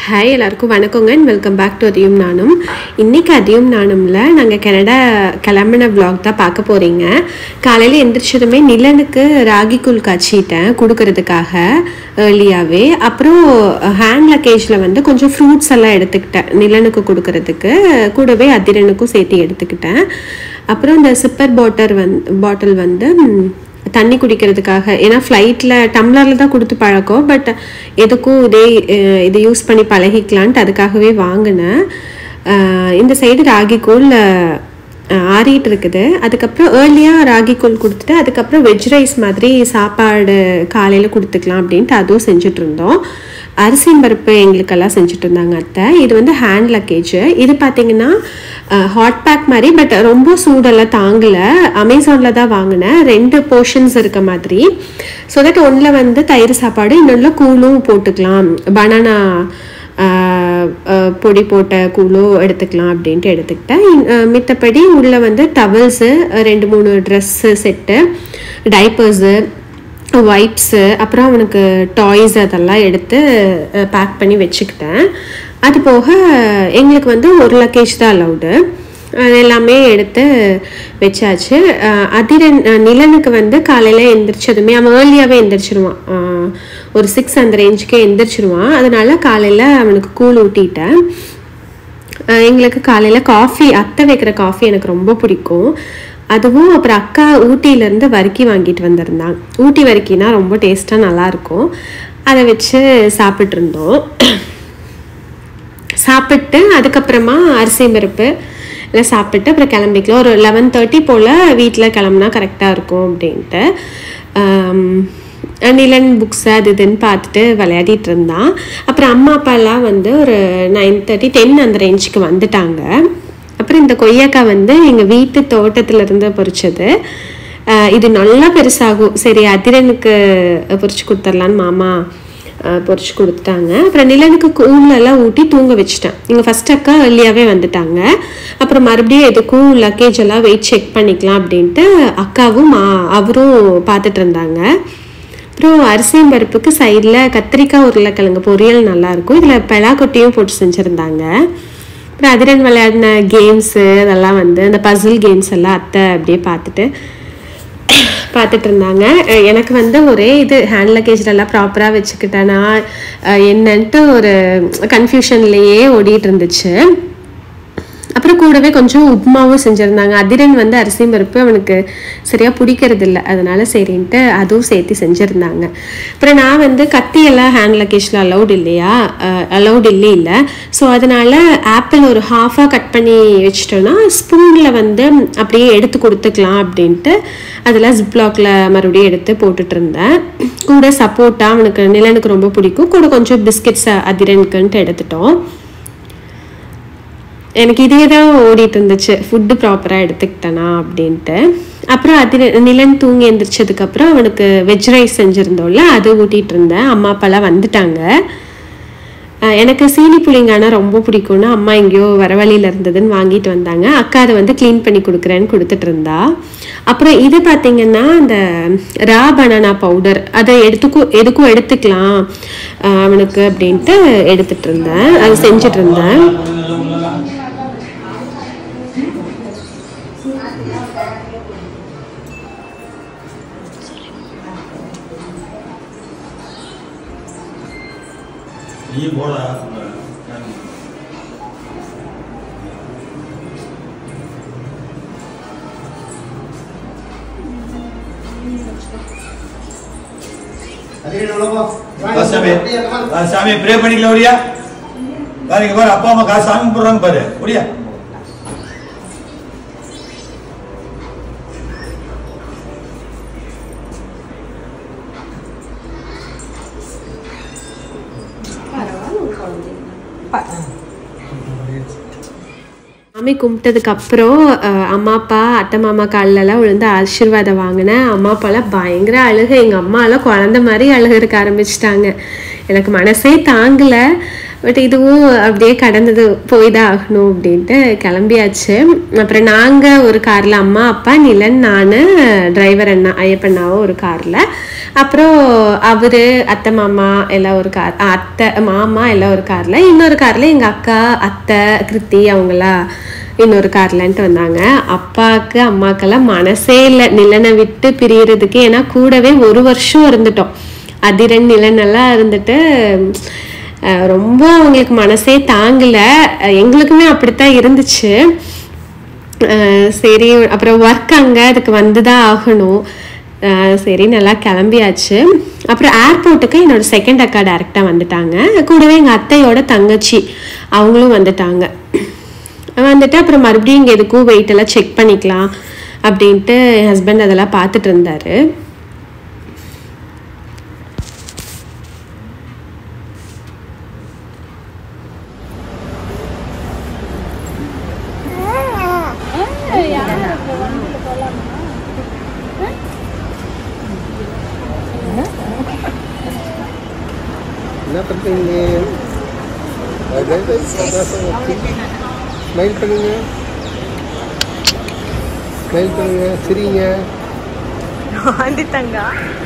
hi எல்லாருக்கும் வணக்கங்க and welcome back to அதியும் நானும் இன்னைக்கு அதியும் நானும்ல நாங்கள் கனடா கிளம்பின vlog தான் பார்க்க போகிறீங்க காலையில் எந்திரிச்சதுமே நிலனுக்கு ராகி கூழ் காய்ச்சிட்டேன் கொடுக்கறதுக்காக ஏர்லியாகவே அப்புறம் ஹேண்ட் லக்கேஜில் வந்து கொஞ்சம் ஃப்ரூட்ஸ் எல்லாம் எடுத்துக்கிட்டேன் நிலனுக்கு கொடுக்கறதுக்கு கூடவே அதிரனுக்கும் சேர்த்து எடுத்துக்கிட்டேன் அப்புறம் இந்த சிப்பர் பாட்டர் வந் பாட்டில் வந்து ம், தண்ணி குடிக்கிறதுக்காக ஏன்னா ஃப்ளைட்டில் டம்ளரில் தான் கொடுத்து பழக்கம் பட் எதுக்கும் இதே அஹ், இது யூஸ் பண்ணி பழகிக்கலான்ட்டு அதுக்காகவே வாங்கினேன் அஹ், இந்த சைடு ராகி கூழ் அஹ், ஆறிட்டு இருக்குது அதுக்கப்புறம் ஏர்லியாக ராகி கூழ் கொடுத்துட்டு அதுக்கப்புறம் வெஜ் ரைஸ் மாதிரி சாப்பாடு காலையில் கொடுத்துக்கலாம் அப்படின்ட்டு அதுவும் செஞ்சுட்டு இருந்தோம் அரிசி பருப்பு எங்களுக்கெல்லாம் செஞ்சுட்டு இருந்தாங்க அத்தை இது வந்து ஹேண்ட் லக்கேஜ் இது பார்த்தீங்கன்னா ஹாட் பேக் மாதிரி பட் ரொம்ப சூடெல்லாம் தாங்கலை அமேசானில் தான் வாங்கினேன் ரெண்டு போர்ஷன்ஸ் இருக்க மாதிரி ஸோ தட் ஒன்றில் வந்து தயிர் சாப்பாடு இன்னொன்றில் கூழும் போட்டுக்கலாம் பனானா பொடி போட்ட கூழோ எடுத்துக்கலாம் அப்படின்ட்டு எடுத்துக்கிட்டேன் இன்- அஹ் மித்தபடி உள்ளே வந்து டவல்ஸு ரெண்டு மூணு ட்ரெஸ்ஸு செட்டு டைப்பர்ஸு வைப்ஸு அப்புறம் அவனுக்கு டாய்ஸ் அதெல்லாம் எடுத்து பேக் பண்ணி வச்சுக்கிட்டேன் அது போக எங்களுக்கு வந்து ஒரு லக்கேஜ் தான் அலௌடு எல்லாமே எடுத்து வச்சாச்சு அஹ் அதிரன் அஹ் நிலனுக்கு வந்து காலையில் எந்திரிச்சதுமே அவன் ஏர்லியாகவே எந்திரிச்சிருவான் அஹ் ஒரு சிக்ஸ் அந்த ரேஞ்சுக்கே எந்திரிச்சிருவான் அதனால காலையில் அவனுக்கு கூழ் ஊட்டிட்டேன் அஹ் எங்களுக்கு காலையில் காஃபி அத்தை வைக்கிற காஃபி எனக்கு ரொம்ப பிடிக்கும் அதுவும் அப்புறம் அக்கா ஊட்டியிலேருந்து வறுக்கி வாங்கிட்டு வந்திருந்தாங்க ஊட்டி வறுக்கினா ரொம்ப டேஸ்ட்டாக நல்லாயிருக்கும் அதை வச்சு சாப்பிட்டு இருந்தோம் சாப்பிட்டு அதுக்கப்புறமா அரிசி பருப்பு எல்லாம் சாப்பிட்டு அப்புறம் கிளம்பிக்கலாம் ஒரு லெவன் தேர்ட்டி போல் வீட்டில் கிளம்புனா கரெக்டாக இருக்கும் அப்படின்ட்டு ஆம், நிலன் புக்ஸ் அது இதுன்னு பார்த்துட்டு விளையாடிட்டு இருந்தான் அப்புறம் அம்மா அப்பாலாம் வந்து ஒரு நைன் தேர்ட்டி டென் அந்த ரேஞ்சுக்கு வந்துட்டாங்க அப்புறம் இந்த கொய்யாக்காய் வந்து எங்கள் வீட்டு தோட்டத்துல இருந்து பொறிச்சது ஆஹ் இது நல்லா பெருசாகும் சரி அதிரனுக்கு பொறிச்சு கொடுத்துர்லான்னு மாமா ஆஹ் பொரிச்சு கொடுத்துட்டாங்க அப்புறம் நிலனுக்கு கூழெல்லாம் ஊட்டி தூங்க வச்சுட்டேன் இங்கே ஃபர்ஸ்ட் அக்கா ஏர்லியாகவே வந்துட்டாங்க அப்புறம் மறுபடியும் எதுக்கும் லக்கேஜ் எல்லாம் வெயிட் செக் பண்ணிக்கலாம் அப்படின்ட்டு அக்காவும் மா- அவரும் பார்த்துட்டு இருந்தாங்க அப்புறம் அரிசியும் பருப்புக்கு சைடில் கத்திரிக்காய் உருளைக்கிழங்கு பொரியல் நல்லாயிருக்கும் இதில் பெலாக்கொட்டியும் போட்டு செஞ்சுருந்தாங்க அப்புறம் அதிரன் விளையாடின கேம்ஸு அதெல்லாம் வந்து அந்த பசில் கேம்ஸ் எல்லாம் அத்தை அப்படியே பார்த்துட்டு பார்த்துட்டு இருந்தாங்க அஹ் எனக்கு வந்து ஒரே இது ஹேண்ட் லக்கேஜ்லலாம் ப்ராப்பராக வச்சுக்கிட்டேனா அஹ் என்னன்ட்டு ஒரு கன்ஃபியூஷன்லேயே ஓடிட்டு இருந்துச்சு அப்புறம் கூடவே கொஞ்சம் உப்புமாவும் செஞ்சுருந்தாங்க அதிரன் வந்து அரிசி பருப்பு அவனுக்கு சரியாக பிடிக்கிறது இல்லை அதனால சரின்ட்டு அதுவும் சேர்த்து செஞ்சுருந்தாங்க அப்புறம் நான் வந்து கத்தியெல்லாம் ஹேண்ட் லக்கேஜில் அலௌட் இல்லையா அலௌட் இல்லை இல்லை ஸோ அதனால ஆப்பிள் ஒரு ஹாஃபாக கட் பண்ணி வச்சிட்டோன்னா ஸ்பூனில் வந்து அப்படியே எடுத்து கொடுத்துக்கலாம் அப்படின்ட்டு அதில் ஜிப்லாக்ல மறுபடியும் எடுத்து போட்டுட்டு இருந்தேன் கூட சப்போட்டா அவனுக்கு நிலனுக்கு ரொம்ப பிடிக்கும் கூட கொஞ்சம் பிஸ்கெட்ஸ் அதிரனுக்குன்ட்டு எடுத்துட்டோம் எனக்கு இதே தான் ஓடிட்டு இருந்துச்சு ஃபுட்டு ப்ராப்பராக எடுத்துக்கிட்டேனா அப்படின்ட்டு அப்புறம் அது நிலன் தூங்கி எந்திரிச்சதுக்கப்புறம் அவனுக்கு வெஜ் ரைஸ் செஞ்சுருந்தோம்ல அது ஊட்டிட்டு இருந்தேன் அம்மா அப்பாலாம் வந்துட்டாங்க அஹ் எனக்கு சீனி புளிங்கானா ரொம்ப பிடிக்கும்னு அம்மா எங்கேயோ வர வழியில இருந்ததுன்னு வாங்கிட்டு வந்தாங்க அக்கா அதை வந்து க்ளீன் பண்ணி கொடுக்குறேன்னு கொடுத்துட்டு இருந்தா அப்புறம் இது பார்த்தீங்கன்னா அந்த ரா பனானா பவுடர் அதை எடுத்துக்கும் எதுக்கும் எடுத்துக்கலாம் அஹ் அவனுக்கு அப்படின்ட்டு எடுத்துட்டு இருந்தேன் அது செஞ்சுட்டு இருந்தேன் நீ போடா வா சாமி வா சாமி ப்ரே பண்ணிக்கலாம் ஒடியா பாருங்க பாரு அப்பா அம்மா காசு சாமி போடுறாங்க பாரு ஒடியா சாமி கும்பிட்டதுக்கு அப்புறம் அஹ், அம்மா அப்பா அத்தை மாமா கால்லெல்லாம் விழுந்து ஆசீர்வாதம் வாங்கினேன் அம்மா அப்பாலாம் பயங்கர அழுக எங்கள் அம்மாலாம் குழந்த மாதிரி அழுகிறக்க ஆரம்பிச்சிட்டாங்க எனக்கு மனசே தாங்கலை பட் இதுவும் அப்படியே கடந்தது போய் தான் ஆகணும் அப்படின்ட்டு கிளம்பியாச்சு அப்புறம் நாங்கள் ஒரு காரில் அம்மா அப்பா நிலன் நான் டிரைவர் அண்ணா ஐயப்பண்ணாவும் ஒரு காரில் அப்புறம் அவரு அத்தை மாமா எல்லாம் ஒரு கார் அத்தை மாமா எல்லாம் ஒரு கார்ல இன்னொரு கார்ல எங்க அக்கா அத்தை கிருத்தி அவங்களாம் இன்னொரு கார்லன்ட்டு வந்தாங்க அப்பாவுக்கு அம்மாக்கெல்லாம் மனசே இல்லை நிலனை விட்டு பிரியறதுக்கு ஏன்னா கூடவே ஒரு வருஷம் இருந்துட்டோம் அதிரன் நிலன் எல்லாம் இருந்துட்டு அஹ், ரொம்ப அவங்களுக்கு மனசே தாங்கல அஹ், எங்களுக்குமே அப்படித்தான் இருந்துச்சு அஹ் சரி அப்புறம் ஒர்க் அங்கே அதுக்கு வந்து தான் ஆகணும் அஹ் சரி நல்லா கிளம்பியாச்சு அப்புறம் ஏர்போர்ட்டுக்கு என்னோட செகண்ட் அக்கா டேரெக்டாக வந்துட்டாங்க கூடவே எங்கள் அத்தையோட தங்கச்சி அவங்களும் வந்துட்டாங்க வந்துட்டு அப்புறம் மறுபடியும் இங்கே எதுக்கும் வெயிட் எல்லாம் செக் பண்ணிக்கலாம் அப்படின்ட்டு என் ஹஸ்பண்ட் அதெல்லாம் பார்த்துட்டு இருந்தாரு என்ன பண்ணுறீங்க ஸ்மைல் பண்ணுங்க ஸ்மைல் பண்ணுங்க சிரிங்க வந்துட்டாங்க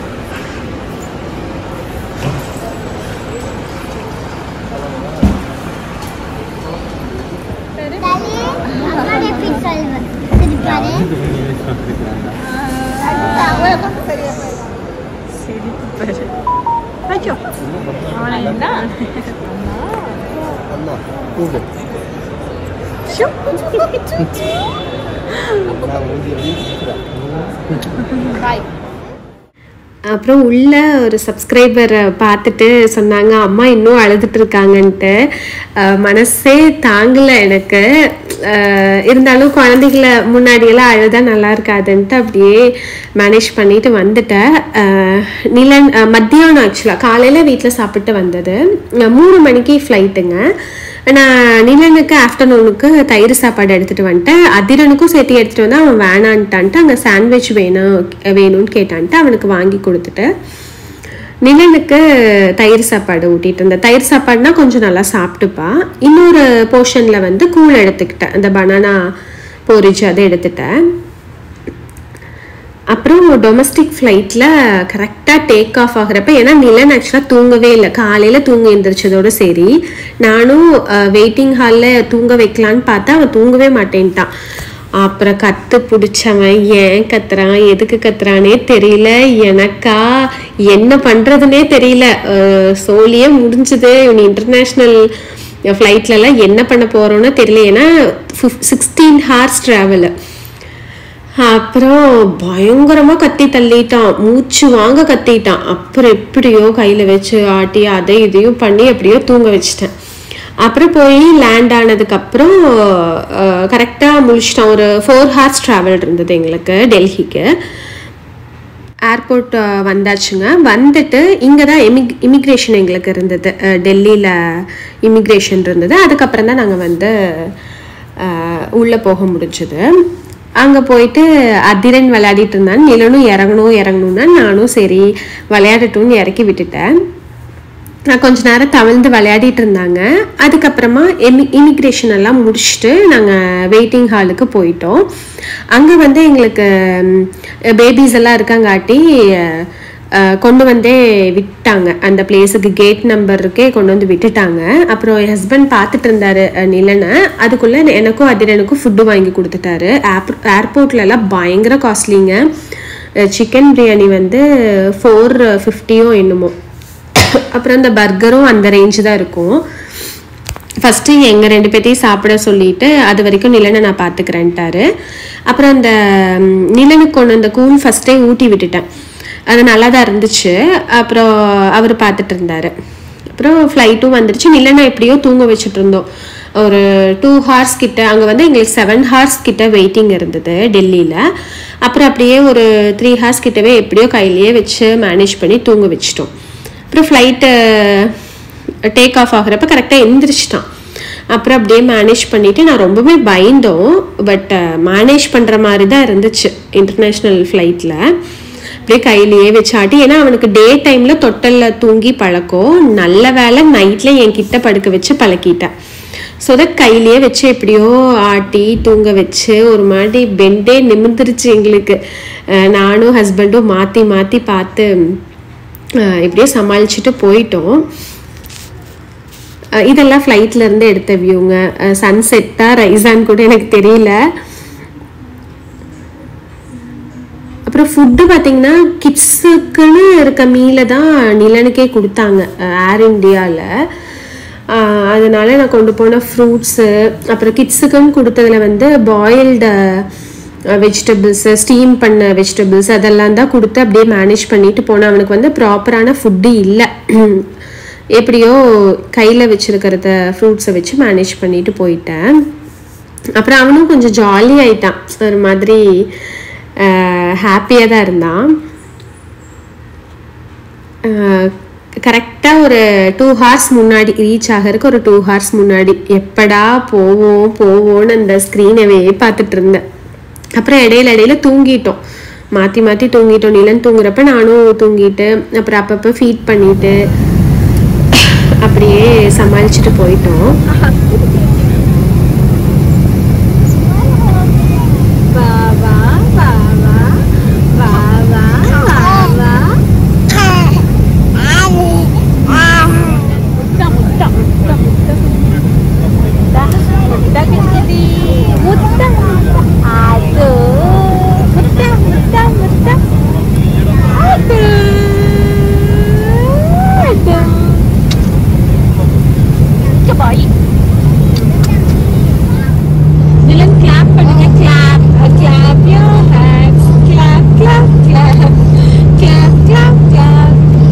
அம்மாடைய பிக்சல் திருப்பாரு ஐயோ அவனை என்ன அம்மா கூடு நான் ஊதி வீட்டுக்கிறேன் பாய் அப்புறம் உள்ள ஒரு சப்ஸ்கிரைபரை பார்த்துட்டு சொன்னாங்க அம்மா இன்னும் அழுதுட்டு இருக்காங்கன்ட்டு அஹ் மனசே தாங்கலை எனக்கு அஹ் இருந்தாலும் குழந்தைகள முன்னாடியெல்லாம் அழுதா நல்லா இருக்காதுன்ட்டு அப்படியே மேனேஜ் பண்ணிட்டு வந்துட்டேன் அஹ் நிலன் அஹ் மத்தியானம் ஆக்சுவலாக காலையில் வீட்டில் சாப்பிட்டு வந்தது அஹ் மூணு மணிக்கு ஃப்ளைட்டுங்க நான் நிலனுக்கு ஆஃப்டர்நூனுக்கு தயிர் சாப்பாடு எடுத்துகிட்டு வந்துட்டேன் அதிரனுக்கும் சேர்த்து எடுத்துகிட்டு வந்தா அவன் வேணான்ட்டான்ட்டு அங்கே சாண்ட்விச் வேணும் வேணும்னு கேட்டான்ட்டு அவனுக்கு வாங்கி கொடுத்துட்டு நிலனுக்கு தயிர் சாப்பாடு ஊட்டிட்டு இருந்தேன் தயிர் சாப்பாடுனா கொஞ்சம் நல்லா சாப்பிட்டுப்பா இன்னொரு போர்ஷனில் வந்து கூழ் எடுத்துக்கிட்டேன் அந்த பனானா பொரிச்சு அதை எடுத்துட்டேன் அப்புறம் டொமஸ்டிக் ஃப்ளைட்டில் கரெக்டாக டேக் ஆஃப் ஆகுறப்ப ஏன்னா நிலன் ஆக்சுவலாக தூங்கவே இல்லை காலையில் தூங்க எந்திரிச்சதோட சரி நானும் வெயிட்டிங் ஹாலில் தூங்க வைக்கலான்னு பார்த்தா அவன் தூங்கவே மாட்டேன்ட்டான் அப்புறம் கத்து பிடிச்சவன் ஏன் கத்துறான் எதுக்கு கத்துறானே தெரியல எனக்கா என்ன பண்ணுறதுனே தெரியல அஹ் சோழியே முடிஞ்சுது இவன் இன்டர்நேஷ்னல் ஃப்ளைட்லலாம் என்ன பண்ண போகிறோன்னு தெரியல ஏன்னா சிக்ஸ்டீன் ஹார்ஸ் ட்ராவலு அப்புறம் பயங்கரமா கத்தி தள்ளிட்டான் மூச்சு வாங்க கத்திட்டான் அப்புறம் எப்படியோ கையில வச்சு ஆட்டி அதை இதையும் பண்ணி எப்படியோ தூங்க வச்சிட்டேன் அப்புறம் போய் லேண்ட் ஆனதுக்கப்புறம் கரெக்டாக முழிச்சிட்டான் ஒரு ஃபோர் ஹார்ஸ் ட்ராவல் இருந்தது எங்களுக்கு டெல்லிக்கு ஏர்போர்ட் வந்தாச்சுங்க வந்துட்டு இங்கே தான் எமிக் இமிக்ரேஷன் எங்களுக்கு இருந்தது டெல்லியில் இமிக்ரேஷன் இருந்தது அதுக்கப்புறம் தான் நாங்கள் வந்து உள்ளே போக முடிஞ்சது அங்கே போயிட்டு அதிரன் விளையாடிட்டு இருந்தான் நிலனும் இறங்கணும் இறங்கணும்னா நானும் சரி விளையாடட்டும்னு இறக்கி விட்டுட்டேன் நான் கொஞ்ச நேரம் தவிழ்ந்து விளையாடிட்டு இருந்தாங்க அதுக்கப்புறமா எமி இமிக்ரேஷன் எல்லாம் முடிச்சுட்டு நாங்கள் வெயிட்டிங் ஹாலுக்கு போயிட்டோம் அங்கே வந்து எங்களுக்கு பேபிஸ் எல்லாம் இருக்காங்காட்டி அஹ், கொண்டு வந்தே விட்டாங்க அந்த பிளேஸுக்கு கேட் நம்பருக்கே கொண்டு வந்து விட்டுட்டாங்க அப்புறம் என் ஹஸ்பண்ட் பார்த்துட்டு இருந்தாரு அஹ், நிலனை அதுக்குள்ளே எனக்கும் அதிரனுக்கும் ஃபுட்டு வாங்கி கொடுத்துட்டாரு ஏப் ஏர்போர்ட்லலாம் பயங்கர காஸ்ட்லிங்க சிக்கன் பிரியாணி வந்து ஃபோர் ஃபிஃப்டியோ என்னமோ அப்புறம் இந்த பர்கரும் அந்த ரேஞ்சு தான் இருக்கும் ஃபஸ்ட்டு எங்கள் ரெண்டு பேர்த்தையும் சாப்பிட சொல்லிட்டு அது வரைக்கும் நிலனை நான் பார்த்துக்கிறேன்ட்டாரு அப்புறம் அந்த ம், நிலனுக்கு கொண்டு அந்த கூழ் ஃபஸ்ட்டே ஊட்டி விட்டுட்டேன் அது நல்லா தான் இருந்துச்சு அப்புறம் அவர் பார்த்துட்டு இருந்தாரு அப்புறம் ஃப்ளைட்டும் வந்துருச்சு நிலனை எப்படியோ தூங்க வச்சுட்டு இருந்தோம் ஒரு டூ ஹார்ஸ் கிட்ட அங்கே வந்து எங்களுக்கு செவன் ஹார்ஸ் கிட்ட வெயிட்டிங் இருந்தது டெல்லியில் அப்புறம் அப்படியே ஒரு த்ரீ ஹார்ஸ் கிட்டவே எப்படியோ கையிலேயே வச்சு மேனேஜ் பண்ணி தூங்க வச்சிட்டோம் அப்புறம் ஃப்ளைட்டு டேக் ஆஃப் ஆகுறப்ப கரெக்டாக எந்திரிச்சிட்டான் அப்புறம் அப்படியே மேனேஜ் பண்ணிட்டு நான் ரொம்பவே பயந்தோம் பட் மேனேஜ் பண்ணுற மாதிரி தான் இருந்துச்சு இன்டர்நேஷ்னல் ஃப்ளைட்டில் அப்படியே கையிலேயே வச்சு ஆட்டி ஏன்னா அவனுக்கு டே டைமில் தொட்டலில் தூங்கி பழக்கம் நல்ல வேலை நைட்டில் என் கிட்ட படுக்க வச்சு பழக்கிட்டேன் ஸோ தட் கையிலேயே வச்சு எப்படியோ ஆட்டி தூங்க வச்சு ஒரு மாதிரி பெண்டே நிமிர்ந்துருச்சு எங்களுக்கு அஹ் நானும் ஹஸ்பண்டும் மாற்றி மாற்றி பார்த்து அஹ் இப்படியே சமாளிச்சுட்டு போயிட்டோம் அஹ் இதெல்லாம் ஃப்ளைட்ல இருந்து எடுத்த வியூங்க சன்செட்டா ரைஸான்னு கூட எனக்கு தெரியல அப்புறம் ஃபுட்டு பார்த்தீங்கன்னா கிட்ஸுக்குன்னு இருக்க மீலை தான் நிலனுக்கே கொடுத்தாங்க ஏர் இந்தியாவில் அதனால நான் கொண்டு போன ஃப்ரூட்ஸு அப்புறம் கிட்ஸுக்குன்னு கொடுத்ததுல வந்து பாயில்டு வெஜிடபிள்ஸு ஸ்டீம் பண்ண வெஜிடபிள்ஸ் அதெல்லாம் தான் கொடுத்து அப்படியே மேனேஜ் பண்ணிட்டு போனேன் அவனுக்கு வந்து ப்ராப்பரான ஃபுட்டு இல்லை எப்படியோ கையில் வச்சிருக்கிறத ஃப்ரூட்ஸை வச்சு மேனேஜ் பண்ணிட்டு போயிட்டேன் அப்புறம் அவனும் கொஞ்சம் ஜாலி ஆயிட்டான் ஒரு மாதிரி ஹாப்பியாக தான் இருந்தான் கரெக்டாக ஒரு டூ ஹார்ஸ் முன்னாடி ரீச் ஆகிறதுக்கு ஒரு டூ ஹார்ஸ் முன்னாடி எப்படா போவோம் போவோம்னு அந்த ஸ்க்ரீனவே பார்த்துட்டு இருந்தேன் அப்புறம் இடையில இடையில தூங்கிட்டோம் மாற்றி மாற்றி தூங்கிட்டோம் நிலன் தூங்குறப்ப நானும் தூங்கிட்டு அப்புறம் அப்பப்போ ஃபீட் பண்ணிட்டு அப்படியே சமாளிச்சுட்டு போயிட்டோம் வா வா வா வா வா வா வா வா முட்டை முட்டை முட்டை முட்டை முட்டை முட்டை கிட்டி முட்டை அது முட்டை முட்டை முட்டை அது அது பாய் நிலன் கிளாப் பண்ணுங்க clap clap your hands clap clap clap clap clap clap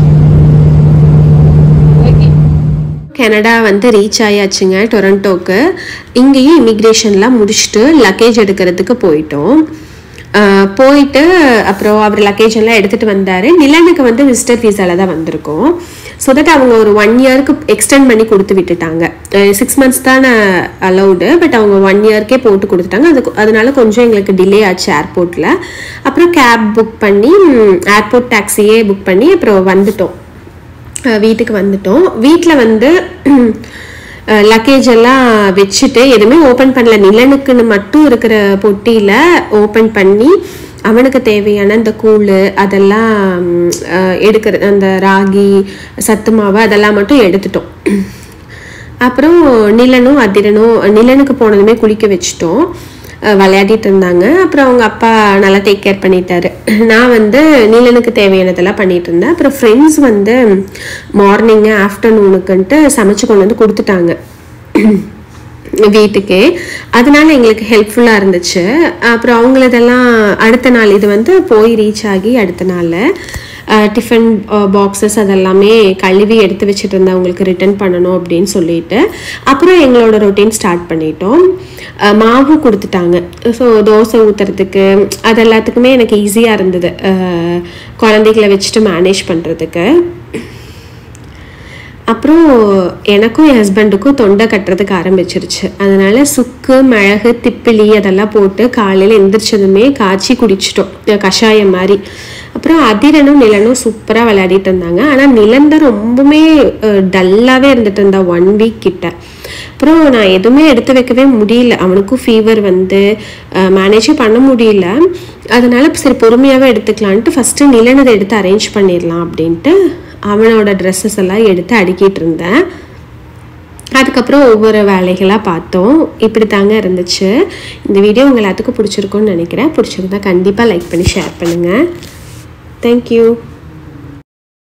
okay Canada வந்து ரீச் ஆயாச்சுங்க டொரண்டோக்கு இங்கேயும் இமிக்ரேஷன்லாம் முடிச்சுட்டு லக்கேஜ் எடுக்கிறதுக்கு போயிட்டோம் ஆஹ் போயிட்டு அப்புறம் அவர் லக்கேஜ் எல்லாம் எடுத்துட்டு வந்தாரு நிலனுக்கு வந்து விசிட்டர் விசால தான் வந்திருக்கோம் ஸோ தட் அவங்க ஒரு ஒன் இயருக்கு எக்ஸ்டெண்ட் பண்ணி கொடுத்து விட்டுட்டாங்க சிக்ஸ் மந்த்ஸ் தான் அலௌடு பட் அவங்க ஒன் இயர்க்கே போட்டு கொடுத்துட்டாங்க அதுக்கு அதனால கொஞ்சம் எங்களுக்கு டிலே ஆச்சு ஏர்போர்ட்டில் அப்புறம் கேப் புக் பண்ணி ஏர்போர்ட் டாக்ஸியே புக் பண்ணி அப்புறம் வந்துட்டோம் அஹ் வீட்டுக்கு வந்துட்டோம் வீட்டில் வந்து லக்கேஜ் எல்லாம் வச்சுட்டு எதுவுமே ஓப்பன் பண்ணல நிலனுக்குன்னு மட்டும் இருக்கிற பொட்டியில் ஓப்பன் பண்ணி அவனுக்கு தேவையான இந்த கூழ் அதெல்லாம் ம், அஹ், எடுக்கிற அந்த ராகி சத்து மாவு அதெல்லாம் மட்டும் எடுத்துட்டோம் அப்புறம் நிலனும் அதிரனும் நிலனுக்கு போனதுமே குளிக்க வச்சுட்டோம் அஹ் விளையாடிட்டு இருந்தாங்க அப்புறம் அவங்க அப்பா நல்லா டேக் கேர் பண்ணிட்டாரு நான் வந்து நீலனுக்கு தேவையானதெல்லாம் பண்ணிட்டு இருந்தேன் அப்புறம் ஃப்ரெண்ட்ஸ் வந்து மார்னிங்கு ஆஃப்டர்நூனுக்குன்ட்டு சமைச்சு கொண்டு வந்து கொடுத்துட்டாங்க வீட்டுக்கே அதனால எங்களுக்கு ஹெல்ப்ஃபுல்லாக இருந்துச்சு அப்புறம் அவங்களதெல்லாம் அடுத்த நாள் இது வந்து போய் ரீச் ஆகி அடுத்த நாள் டிஃபன் பாக்ஸஸ் அதெல்லாமே கழுவி எடுத்து வச்சுட்டு இருந்தேன் அவங்களுக்கு ரிட்டர்ன் பண்ணணும் அப்படின்னு சொல்லிட்டு அப்புறம் எங்களோட ரொட்டீன் ஸ்டார்ட் பண்ணிட்டோம் அஹ் மாவு கொடுத்துட்டாங்க ஸோ தோசை ஊற்றுறதுக்கு அது எல்லாத்துக்குமே எனக்கு ஈஸியாக இருந்தது அஹ் குழந்தைகளை வச்சுட்டு மேனேஜ் பண்ணுறதுக்கு அப்புறம் எனக்கும் என் ஹஸ்பண்டுக்கும் தொண்டை கட்டுறதுக்கு ஆரம்பிச்சிருச்சு அதனால சுக்கு மிளகு திப்பிலி அதெல்லாம் போட்டு காலையில் எந்திரிச்சதுமே காய்ச்சி குடிச்சிட்டோம் அஹ் கஷாயம் மாதிரி அப்புறம் அதிரனும் நிலனும் சூப்பராக விளையாடிட்டு இருந்தாங்க ஆனால் நிலன் தான் ரொம்பவுமே டல்லாகவே இருந்துட்டு இருந்தா ஒன் வீக் கிட்ட அப்புறம் நான் எதுவுமே எடுத்து வைக்கவே முடியல அவனுக்கும் ஃபீவர் வந்து மேனேஜே பண்ண முடியல அதனால சரி பொறுமையாகவே எடுத்துக்கலான்ட்டு ஃபஸ்ட்டு நிலனதை எடுத்து அரேஞ்ச் பண்ணிடலாம் அப்படின்ட்டு அவனோட ட்ரெஸ்ஸஸ் எல்லாம் எடுத்து அடுக்கிட்டு இருந்தேன் அதுக்கப்புறம் ஒவ்வொரு வேலைகளாக பார்த்தோம் இப்படி தாங்க இருந்துச்சு இந்த வீடியோ உங்கள் எல்லாத்துக்கும் பிடிச்சிருக்கும்னு நினைக்கிறேன் பிடிச்சிருந்தா கண்டிப்பாக லைக் பண்ணி ஷேர் பண்ணுங்கள் தேங்க்யூ